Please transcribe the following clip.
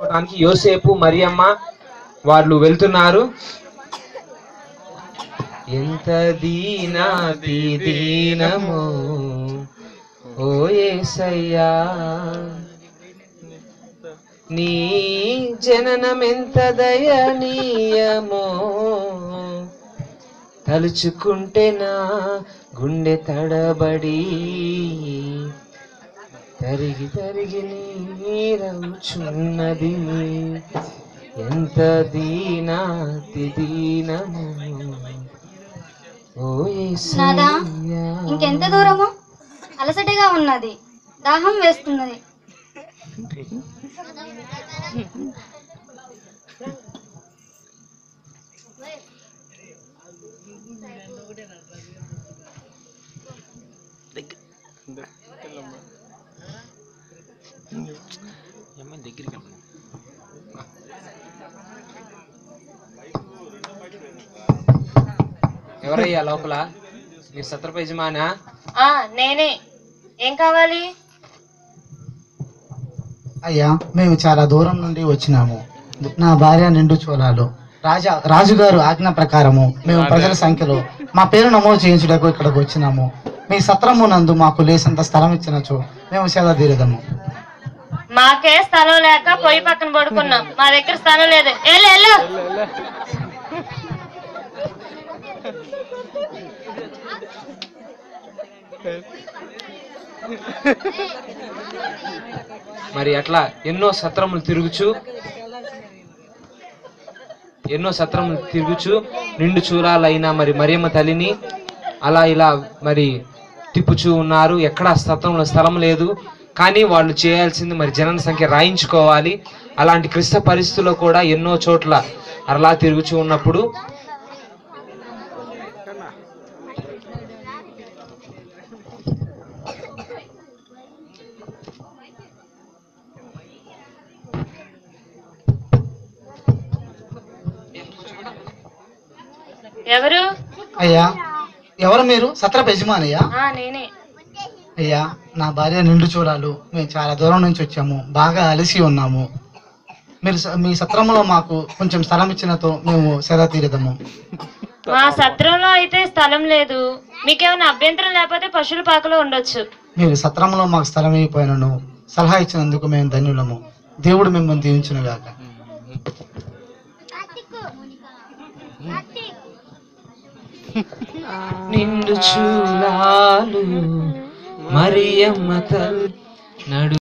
చేసుకోవడానికి యోసేపు మరియమ్మ వాళ్ళు వెళ్తున్నారు ఎంత దీనాతి దీనము ఓ యేసయ్యా నీ జననమెంత దయనీయమో తలుచుకుంటే నా గుండె తడబడి తరిగి తరిగి నీరవుచున్నది ఎంత దీనాతి దీనము ఓ నాదా యేసయ్యా. ఇంకెంత దూరము అలసటగా ఉన్నది దాహం వేస్తున్నది ఎవరయ్యా లోపల మీరు సత్రప యజమానా ఆ నేనే ఏం కావాలి అయ్యా మేము చాలా దూరం నుండి వచ్చినాము నా భార్య నిండు చోళాలు రాజా రాజుగారు ఆజ్ఞ ప్రకారము మేము ప్రజల సంఖ్యలో మా పేరు నమోదు చేయించుటకు ఇక్కడికి వచ్చినాము మీ సత్రము నందు మాకు లేసంత స్థలం ఇచ్చినచో మేము సేద తీరదము మాకే స్థలం లేక పొయ్యి పక్కన పడుకున్నాం మా దగ్గర స్థలం లేదు వెళ్ళు వెళ్ళు మరి అట్లా ఎన్నో సత్రములు తిరుగుచు ఎన్నో సత్రములు తిరుగుచు నిండు చూరాలైన మరి మరియమ్మ తల్లిని అలా ఇలా మరి తిప్పుచూ ఉన్నారు ఎక్కడ సత్రంలో స్థలం లేదు కానీ వాళ్ళు చేయాల్సింది మరి జనన సంఖ్య రాయించుకోవాలి అలాంటి క్లిష్ట పరిస్థితుల్లో కూడా ఎన్నో చోట్ల అలా తిరుగుచూ ఉన్నప్పుడు ఎవరు అయ్యా ఎవరు మీరు సత్రపు యజమానయ్యా ఆ నేనే అయ్యా నా భార్య నిండు చూడాలు మేము చాలా దూరం నుంచి వచ్చాము బాగా అలసి ఉన్నాము మీరు స- మీ సత్రంలో మాకు కొంచెం స్థలం ఇచ్చినతో మేము సేద తీరదము మా సత్రంలో అయితే స్థలం లేదు మీకేమైనా అభ్యంతరం లేకపోతే పశువుల పాకలో ఉండొచ్చు మీరు సత్రంలో మాకు స్థలం అయిపోయినను సలహా ఇచ్చినందుకు మేము ధన్యులము దేవుడు మిమ్మల్ని దీవించును గాక నిండు చూలాలు మరియమ్మ తల్లి నడు